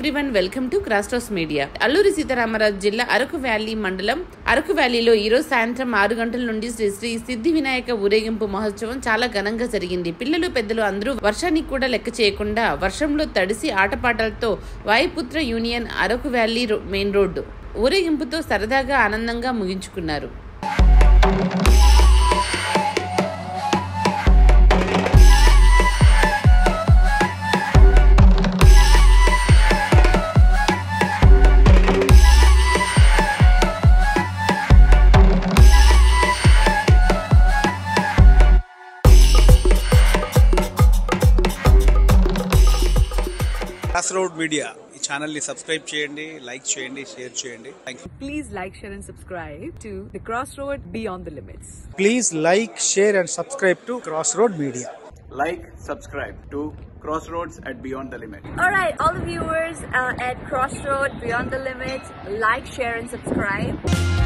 Everyone welcome to క్రాస్టోస్ media Alluri Sitaramaraju జిల్లా Araku valley మండలం అరకు వ్యాలీలో ఈ రోజు సాయంత్రం ఆరు గంటల నుండి శ్రీ శ్రీ సిద్ధి వినాయక ఊరేగింపు మహోత్సవం చాలా ఘనంగా జరిగింది పిల్లలు పెద్దలు అందరూ వర్షానికి కూడా లెక్క చేయకుండా వర్షంలో తడిసి ఆటపాటలతో వాయుపుత్ర యూనియన్ అరకు వ్యాలీ రో- మెయిన్ రోడ్డు ఊరేగింపుతో సరదాగా ఆనందంగా ముగించుకున్నారు క్రాస్ రోడ్ మీడియా ఈ ఛానల్ని సబ్స్క్రైబ్ చేయండి లైక్ చేయండి షేర్ చేయండి thank you Please like, share, and subscribe to The Crossroad Beyond the Limits. Please like, share, and subscribe to Crossroad Media. like, subscribe to Crossroads at Beyond the Limit. All right, all the viewers uh, at Crossroad Beyond the Limits, like, share, and subscribe.